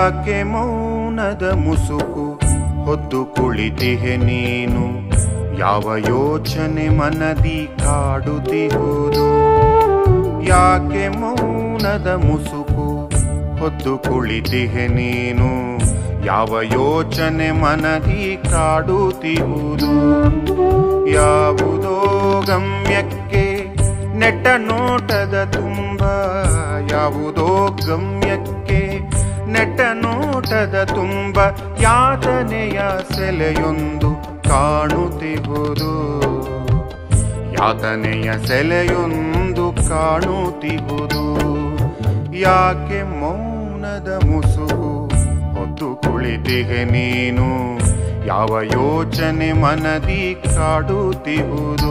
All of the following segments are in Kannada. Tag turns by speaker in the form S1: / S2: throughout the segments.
S1: ಯಾಕೆ ಮೌನದ ಮುಸುಕು ಹೊದ್ದು ಕುಳಿತಿಹೆ ನೀನು ಯಾವ ಯೋಚನೆ ಮನದಿ ಕಾಡುತ್ತಿಹುದು ಯಾಕೆ ಮೌನದ ಮುಸುಕು ಹೊದ್ದು ಕುಳಿತಿಹೆ ನೀನು ಯಾವ ಯೋಚನೆ ಮನದಿ ಕಾಡುತ್ತಿಹುದು ಯಾವುದೋ ಗಮ್ಯಕ್ಕೆ ನೆಟ್ಟ ನೋಟದ ತುಂಬ ಯಾವುದೋ ಗಮ್ಯಕ್ಕೆ ನೆಟ್ಟ ನೋಟದ ತುಂಬ ಯಾತನೆಯ ಸೆಲೆಯೊಂದು ಕಾಣುತ್ತಿಹುದು ಯಾತನೆಯ ಸೆಲೆಯೊಂದು ಕಾಣುತ್ತಿಹುದು ಯಾಕೆ ಮೌನದ ಮುಸುಕು ಹೊತ್ತು ಕುಳಿತಿಗೆ ನೀನು ಯಾವ ಯೋಚನೆ ಮನದಿ ಕಾಡುತ್ತಿಹುದು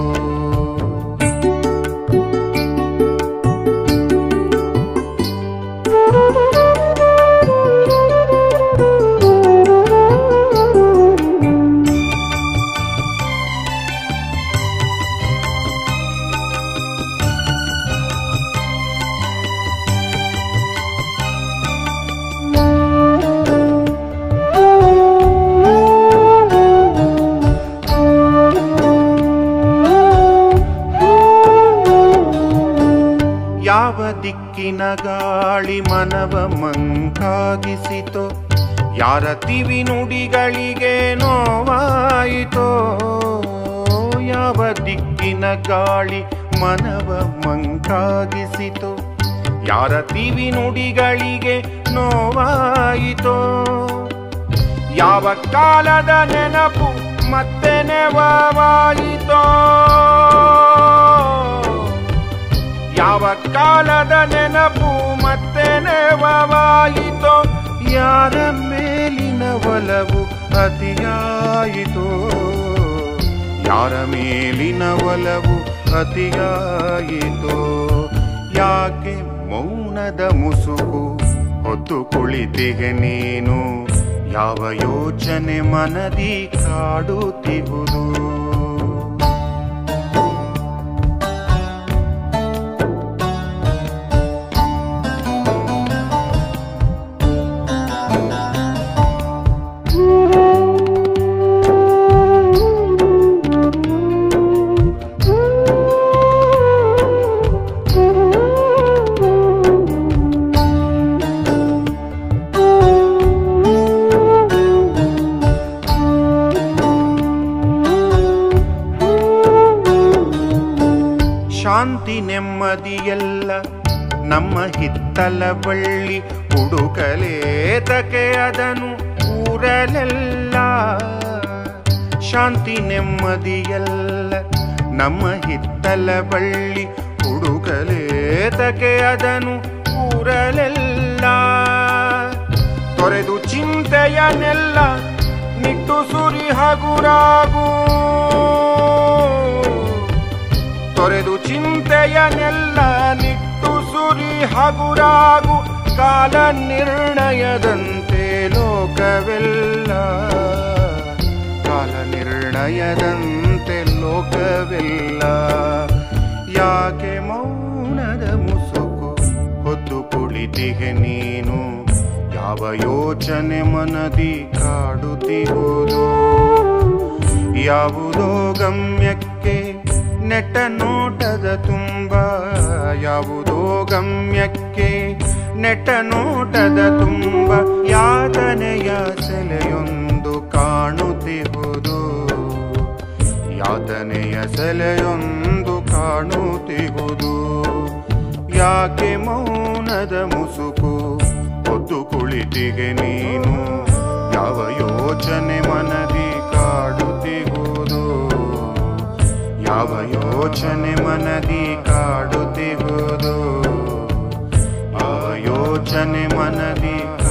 S1: ಯಾವ ದಿಕ್ಕಿನ ಗಾಳಿ ಮನವ ಮಂಕಾಗಿಸಿತೋ ಯಾರ ತಿವಿ ನುಡಿಗಳಿಗೆ ನೋವಾಯಿತೋ ಯಾವ ದಿಕ್ಕಿನ ಗಾಳಿ ಮನವ ಮಂಕಾಗಿಸಿತೋ ಯಾರ ತಿವಿ ನುಡಿಗಳಿಗೆ ನೋವಾಯಿತೋ ಯಾವ ಕಾಲದ ನೆನಪು ಮತ್ತೆ ನೆವವಾಯಿತೋ ಯಾವ ಕಾಲದ ನೆನಪು ಮತ್ತೆ ನೆವವಾಯಿತೋ ಯಾರ ಮೇಲಿನ ಒಲವು ಅತಿಯಾಯಿತೋ ಯಾರ ಮೇಲಿನ ಒಲವು ಅತಿಯಾಯಿತೋ ಯಾಕೆ ಮೌನದ ಮುಸುಕು ಹೊತ್ತು ಕುಳಿತಿಗೆ ನೀನು ಯಾವ ಯೋಚನೆ ಮನದಿ ಕಾಡುತ್ತಿಹುದು ಶಾಂತಿ ನೆಮ್ಮದಿಯೆಲ್ಲ ನಮ್ಮ ಹಿತ್ತಲ ಬಳ್ಳಿ ಹುಡುಕಲೇತಕೆ ಅದನು ಊರಲೆಲ್ಲ ಶಾಂತಿ ನೆಮ್ಮದಿಯೆಲ್ಲ ನಮ್ಮ ಹಿತ್ತಲ ಬಳ್ಳಿ ಹುಡುಕಲೇತಕೆ ಅದನು ಊರಲೆಲ್ಲ ತೊರೆದು ಚಿಂತೆಯನ್ನೆಲ್ಲ ನಿಟ್ಟು ಸುರಿ ಹಗುರಾಗೂ ತೊರೆದು ಚಿಂತೆಯನ್ನೆಲ್ಲ ನಿಟ್ಟು ಸುರಿ ಹಗುರಾಗು ಕಾಲ ನಿರ್ಣಯದಂತೆ ಲೋಕವೆಲ್ಲ ಕಾಲ ನಿರ್ಣಯದಂತೆ ಲೋಕವೆಲ್ಲ ಯಾಕೆ ಮೌನದ ಮುಸುಕು ಹೊತ್ತು ಕುಳಿತಿಗೆ ನೀನು ಯಾವ ಯೋಚನೆ ಮನದಿ ಕಾಡುತ್ತಿರುವುದು ಯಾವುದೋ ಗಮ್ಯಕ್ಕೆ ನೆಟ್ಟ ನೋಟದ ತುಂಬ ಯಾವುದೋ ಗಮ್ಯಕ್ಕೆ ನೆಟ್ಟ ನೋಟದ ತುಂಬ ಯಾತನೆಯ ಸೆಲೆಯೊಂದು ಕಾಣುತ್ತಿಹುದು ಯಾತನೆಯ ಸೆಲೆಯೊಂದು ಕಾಣುತ್ತಿಹುದು ಯಾಕೆ ಮೌನದ ಮುಸುಕು ಹೊತ್ತು ಕುಳಿತಿಗೆ ನೀನು ಯಾವ ಯೋಚನೆ ಮನದಿ ಕಾಡುತ್ತಿಹುದು ಯಾವ ಯೋಚನೆ ಮನದಿ ಕಾಡುತ್ತಿಹುದು ಯಾವ ಯೋಚನೆ ಮನದಿ